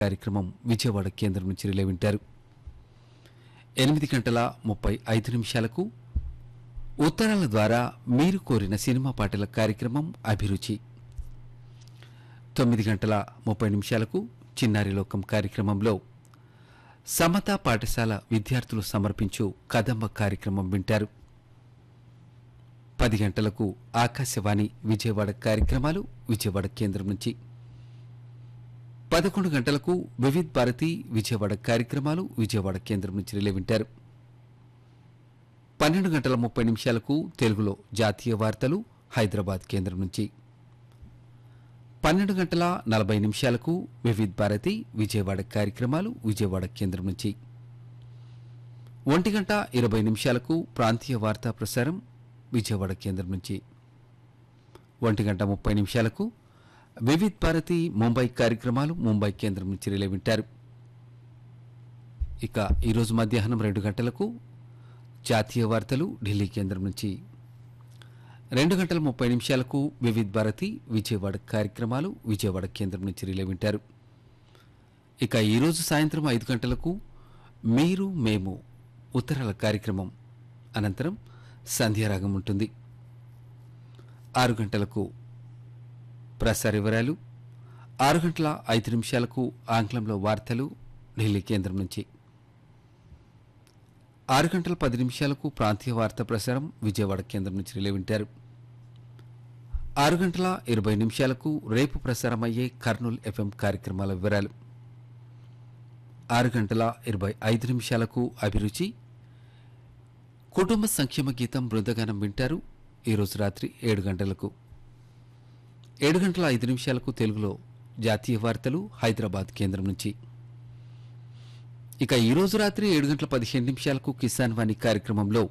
కార్యక్రమం విజయవాడ కేంద్రం నుంచి రిలే వింటారు ఎనిమిది గంటల ముప్పై ఐదు నిమిషాలకు ఉత్తరాల ద్వారా మీరు కోరిన సినిమా పాటల కార్యక్రమం అభిరుచి తొమ్మిది గంటల ముప్పై నిమిషాలకు చిన్నారి లోకం కార్యక్రమంలో సమతా పాఠశాల విద్యార్థులు సమర్పించు కదంబ కార్యక్రమం వింటారు పది గంటలకు ఆకాశవాణి విజయవాడ కార్యక్రమాలు విజయవాడ కేంద్రం నుంచి పదకొండు గంటలకు వివిధ్ భారతి విజయవాడ కార్యక్రమాలు విజయవాడ కేంద్రం నుంచి రిలే వింటారు పన్నెండు గంటల ముప్పై నిమిషాలకు తెలుగులో జాతీయ వార్తలు హైదరాబాద్ కేంద్రం నుంచి పన్నెండు గంటల నలభై నిమిషాలకు వివిధ్ భారతి విజయవాడ కార్యక్రమాలు విజయవాడ కేంద్రం నుంచి ఒంటి గంట ఇరవై నిమిషాలకు ప్రాంతీయ వార్తా ప్రసారం విజయవాడ కేంద్రం నుంచి ఒంటి గంట ముప్పై నిమిషాలకు వివిధ్ భారతి ముంబై కార్యక్రమాలు ముంబై కేంద్రం నుంచి రిలే వింటారు ఇక ఈరోజు మధ్యాహ్నం రెండు గంటలకు జాతీయ వార్తలు ఢిల్లీ కేంద్రం నుంచి రెండు గంటల ముప్పై నిమిషాలకు వివిధ్ భారతి విజయవాడ కార్యక్రమాలు విజయవాడ కేంద్రం నుంచి రిలే వింటారు ఇక ఈరోజు సాయంత్రం ఐదు గంటలకు మీరు మేము ఉత్తరాల కార్యక్రమం అనంతరం సంధ్యారాగం ఉంటుంది ఆరు గంటలకు ప్రసార వివరాలు ఆరు గంటల ఐదు నిమిషాలకు ఆంగ్లంలో వార్తలు ఢిల్లీ కేంద్రం నుంచి ఆరు గంటల పది నిమిషాలకు ప్రాంతీయ వార్తా ప్రసారం విజయవాడ కేంద్రం నుంచి రిలే వింటారు ఆరు గంటల ఇరవై నిమిషాలకు రేపు ప్రసారమయ్యే కర్నూలు ఎఫ్ఎం కార్యక్రమాల వివరాలు ఆరు గంటల ఇరవై ఐదు నిమిషాలకు అభిరుచి కుటుంబ సంక్షేమ గీతం బృందగానం వింటారు ఈరోజు రాత్రి ఏడు గంటలకు ఏడు గంటల ఐదు నిమిషాలకు తెలుగులో జాతీయ వార్తలు హైదరాబాద్ కేంద్రం నుంచి ఇక ఈరోజు రాత్రి ఏడు గంటల పదిహేను నిమిషాలకు కిసాన్ వాణి కార్యక్రమంలో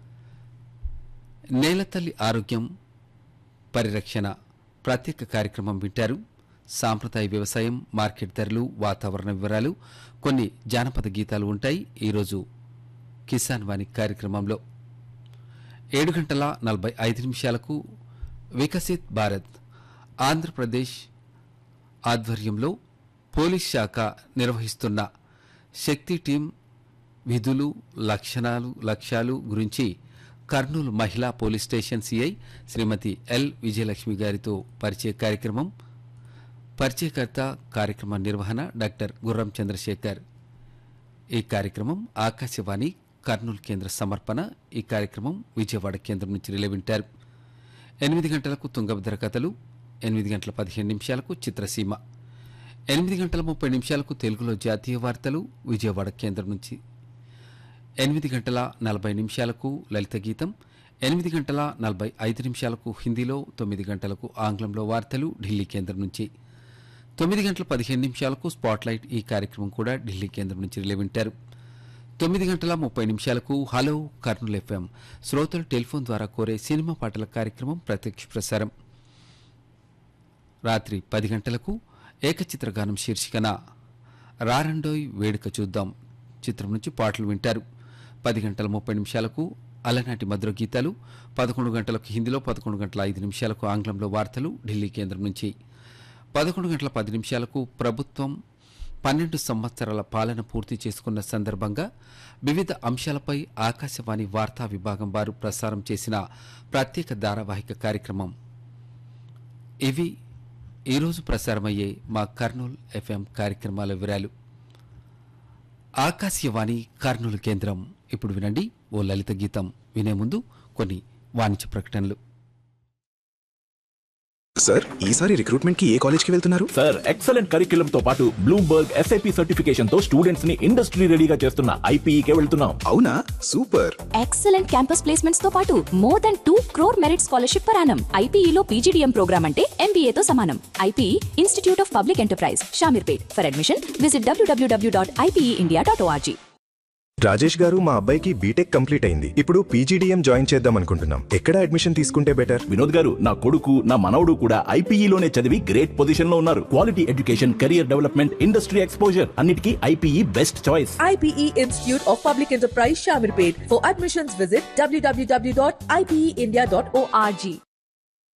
నేలతల్లి ఆరోగ్యం పరిరక్షణ ప్రత్యేక కార్యక్రమం వింటారు సాంప్రదాయ వ్యవసాయం మార్కెట్ ధరలు వాతావరణ వివరాలు కొన్ని జానపద గీతాలు ఉంటాయి ఈరోజు కిసాన్ వాణి కార్యక్రమంలో ఏడు గంటల నలభై ఐదు నిమిషాలకు వికసిత్ భారత్ ఆంధ్రప్రదేశ్ ఆధ్వర్యంలో పోలీస్ శాఖ నిర్వహిస్తున్న శక్తి టీం విధులు లక్షణాలు లక్ష్యాలు గురించి కర్నూలు మహిళా police station CI Srimati L Vijayalakshmi గారితో పరిచయ కార్యక్రమం పరిచయకర్త కార్యక్రమ నిర్వహణ డాక్టర్ గుర్రం చంద్రశేఖర్ ఈ కార్యక్రమం ఆకాశవాణి కర్నూలు కేంద్ర సమర్పణ ఈ కార్యక్రమం విజయవాడ కేంద్రం నుంచి రిలే వింటారు ఎనిమిది గంటలకు తుంగభద్ర కథలు ఎనిమిది గంటల పదిహేను నిమిషాలకు చిత్రసీమ ఎనిమిది గంటల ముప్పై నిమిషాలకు తెలుగులో జాతీయ వార్తలు విజయవాడ కేంద్రం నుంచి ఎనిమిది గంటల నలభై నిమిషాలకు లలిత గీతం ఎనిమిది గంటల నలభై ఐదు నిమిషాలకు హిందీలో తొమ్మిది గంటలకు ఆంగ్లంలో వార్తలు ఢిల్లీ కేంద్రం నుంచి తొమ్మిది గంటల పదిహేను నిమిషాలకు స్పాట్లైట్ ఈ కార్యక్రమం కూడా ఢిల్లీ కేంద్రం నుంచి రిలే వింటారు తొమ్మిది గంటల ముప్పై నిమిషాలకు హలో కర్నూలు ఎఫ్ఎం శ్రోతలు టెలిఫోన్ ద్వారా కోరే సినిమా పాటల కార్యక్రమం ప్రత్యక్ష ప్రసారం రాత్రి పది గంటలకు ఏకచిత్రగానం శీర్షికన రారండోయ్ వేడుక చూద్దాం చిత్రం నుంచి పాటలు వింటారు పది గంటల ముప్పై నిమిషాలకు అలనాటి మధుర గీతాలు పదకొండు గంటలకు హిందీలో పదకొండు గంటల ఐదు నిమిషాలకు ఆంగ్లంలో వార్తలు ఢిల్లీ కేంద్రం నుంచి పదకొండు గంటల పది నిమిషాలకు ప్రభుత్వం పన్నెండు సంవత్సరాల పాలన పూర్తి చేసుకున్న సందర్భంగా వివిధ అంశాలపై ఆకాశవాణి వార్తా విభాగం వారు ప్రసారం చేసిన ప్రత్యేక ధారావాహిక కార్యక్రమం ఇవి ఈరోజు ప్రసారమయ్యే మా కర్నూలు ఎఫ్ఎం కార్యక్రమాల వివరాలు ఆకాశవాణి కర్నూలు కేంద్రం ఇప్పుడు వినండి ఓ లలిత గీతం వినే ముందు కొన్ని వాణిజ్య ప్రకటనలు సార్ ఈసారి రిక్రూట్మెంట్ కి ఏ కాలేజ్ కి వెళ్తున్నారు సార్ ఎక్సలెంట్ కరిక్యులం తో పాటు బ్లూంబర్గ్ ఎస్ఐపి సర్టిఫికేషన్ తో స్టూడెంట్స్ ని ఇండస్ట్రీ రెడీగా చేస్తున్న ఐపీఈకే వెళ్తున్నాం అవునా సూపర్ ఎక్సలెంట్ క్యాంపస్ ప్లేస్మెంట్స్ తో పాటు more than two crore merit scholarship పరానం ఐపీఈలో పీజీడీఎం ప్రోగ్రామ్ అంటే MBA తో సమానం IPE institute of public enterprise Shamirpet for admission visit WWW dot IPE dot ORG Rajesh గారు మా అబ్బాయికి బీటెక్ కంప్లీట్ అయింది ఇప్పుడు పీజీడీఎం జాయిన్ చేద్దాం అనుకుంటున్నాం ఎక్కడ అడ్మిషన్ తీసుకుంటే బెటర్ వినోద్ గారు నా కొడుకు నా మనవడు కూడా ఐపీఈలోనే చదివి గ్రేట్ పొజిషన్ లో ఉన్నారు quality education career development industry exposure అన్నిటికీ IPE best choice IPE Institute of Public Enterprise Shamirpet. For admissions, visit www.ipeindia.org.